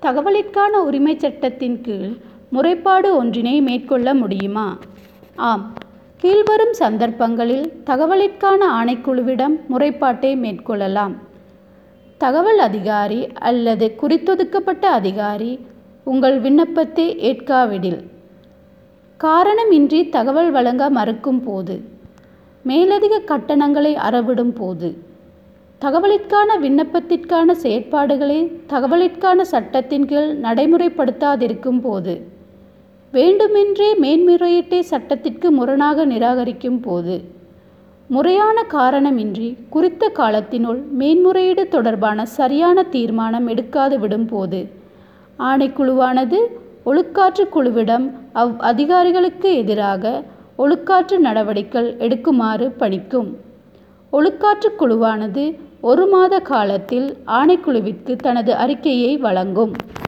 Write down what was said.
தகவலிற்கான உரிமைச் சட்டத்தின் கீழ் முறைப்பாடு ஒன்றினை மேற்கொள்ள முடியுமா ஆம் கீழ்வரும் சந்தர்ப்பங்களில் தகவலிற்கான ஆணைக்குழுவிடம் முறைப்பாட்டை மேற்கொள்ளலாம் தகவல் அதிகாரி அல்லது குறித்தொதுக்கப்பட்ட அதிகாரி உங்கள் விண்ணப்பத்தை ஏற்காவிடில் காரணமின்றி தகவல் வழங்க மறுக்கும் போது மேலதிக கட்டணங்களை அறவிடும் போது தகவலிற்கான விண்ணப்பத்திற்கான செயற்பாடுகளை தகவலிற்கான சட்டத்தின் கீழ் நடைமுறைப்படுத்தாதிருக்கும் போது வேண்டுமென்றே மேன்முறையீட்டை சட்டத்திற்கு முரணாக நிராகரிக்கும் போது முறையான காரணமின்றி குறித்த காலத்தினுள் மேன்முறையீடு தொடர்பான சரியான தீர்மானம் எடுக்காது விடும்போது ஆணைக்குழுவானது ஒழுக்காற்று குழுவிடம் அவ் அதிகாரிகளுக்கு எதிராக ஒழுக்காற்று நடவடிக்கை எடுக்குமாறு பணிக்கும் ஒழுக்காற்று குழுவானது ஒரு மாத காலத்தில் ஆணைக்குழுவிற்கு தனது அறிக்கையை வழங்கும்